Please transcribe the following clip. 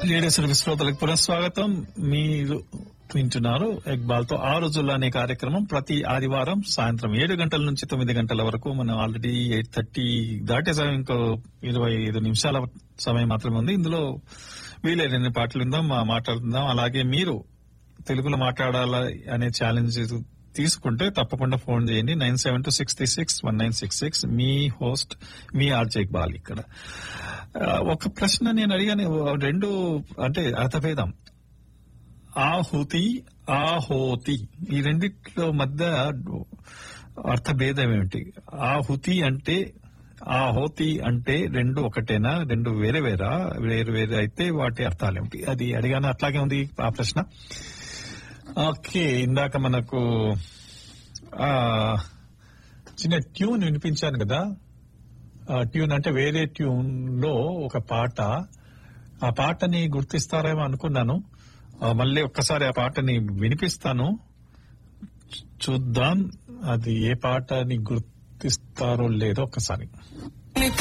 radio service శ్రోతలకు పునఃస్వాగతం మీరు వింటున్నారు ఎక్బాల్ తో ఆ రోజుల్లో అనే కార్యక్రమం ప్రతి ఆదివారం సాయంత్రం ఏడు గంటల నుంచి తొమ్మిది గంటల వరకు మనం ఆల్రెడీ ఎయిట్ థర్టీ దాటేసాం ఇంకో ఇరవై ఐదు నిమిషాల సమయం మాత్రమే ఉంది ఇందులో వీలైన పాటలు విందాం మా మాట్లాడుతుందాం అలాగే మీరు తెలుగులో మాట్లాడాలా అనే ఛాలెంజ్ తీసుకుంటే తప్పకుండా ఫోన్ చేయండి nine seven two six three six one nine six six మీ హోస్ట్ మీ ఆర్జే ఇక్బాల్ ఇక్కడ ఆ, ఒక ప్రశ్న నేను అడిగాను రెండు అంటే అర్థభేదం ఆహుతి ఆహోతి ఈ రెండిట్లో మధ్య అర్థభేదం ఏమిటి ఆహుతి అంటే ఆహోతి అంటే రెండు ఒకటేనా రెండు వేరే వేరా వేరు వేరే అయితే వాటి అర్థాలు ఏమిటి అది అడిగాను అట్లాగే ఉంది ఆ ప్రశ్న ఓకే ఇందాక మనకు ఆ చిన్న ట్యూన్ వినిపించాను కదా ఆ ట్యూన్ అంటే వేరే ట్యూన్ లో ఒక పాట ఆ పాటని గుర్తిస్తారేమో అనుకున్నాను ఆ, మళ్ళీ ఒక్కసారి ఆ పాటని వినిపిస్తాను చూద్దాం అది ఏ పాటని గుర్తిస్తారో లేదో ఒక్కసారి